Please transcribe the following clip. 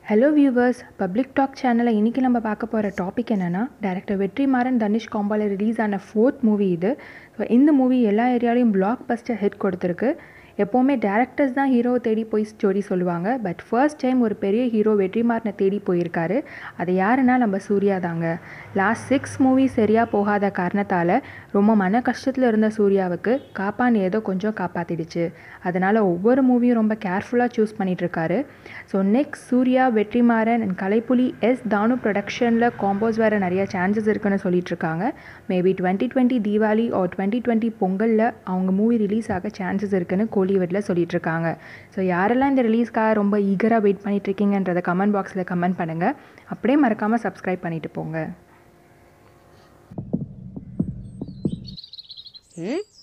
hello viewers public talk சேனலில் இன்றைக்கி நம்ம பார்க்க போகிற டாபிக் என்னென்னா டேரக்டர் வெற்றிமாறன் தனுஷ் காம்பாவில் ரிலீஸ் ஆன ஃபோர்த் மூவி இது ஸோ இந்த மூவி எல்லா ஏரியாலையும் பிளாக் பஸ்டர் ஹிட் கொடுத்துருக்கு எப்போவுமே டேரக்டர்ஸ் தான் ஹீரோவை தேடி போய் ஸ்டோரி சொல்லுவாங்க பட் ஃபர்ஸ்ட் டைம் ஒரு பெரிய ஹீரோ வெற்றிமாறனை தேடி போயிருக்காரு அது யாருன்னா நம்ம சூர்யா தாங்க லாஸ்ட் சிக்ஸ் மூவி சரியாக போகாத காரணத்தால் ரொம்ப மன கஷ்டத்தில் இருந்த சூர்யாவுக்கு காப்பான் ஏதோ கொஞ்சம் காப்பாற்றிடுச்சு அதனால் ஒவ்வொரு மூவியும் ரொம்ப கேர்ஃபுல்லாக சூஸ் பண்ணிகிட்ருக்காரு so next Suriya Vetrimaaran and Kalaipuli S Thanu ப்ரொடக்ஷனில் காம்போஸ் வேறு நிறைய சான்சஸ் இருக்குன்னு சொல்லிட்டு இருக்காங்க maybe twenty twenty Deepavali or twenty twenty பொங்கலில் அவங்க மூவி ரிலீஸ் ஆக சான்சஸ் இருக்குன்னு கோலிவுட்டில் சொல்லிட்டு இருக்காங்க ஸோ யாரெல்லாம் இந்த ரிலீஸ்க்காக ரொம்ப ஈகராக வெயிட் பண்ணிட்டு இருக்கீங்கன்றதை கமெண்ட் பாக்ஸில் கமெண்ட் பண்ணுங்கள் அப்படியே மறக்காமல் சப்ஸ்கிரைப் பண்ணிட்டு போங்க ம்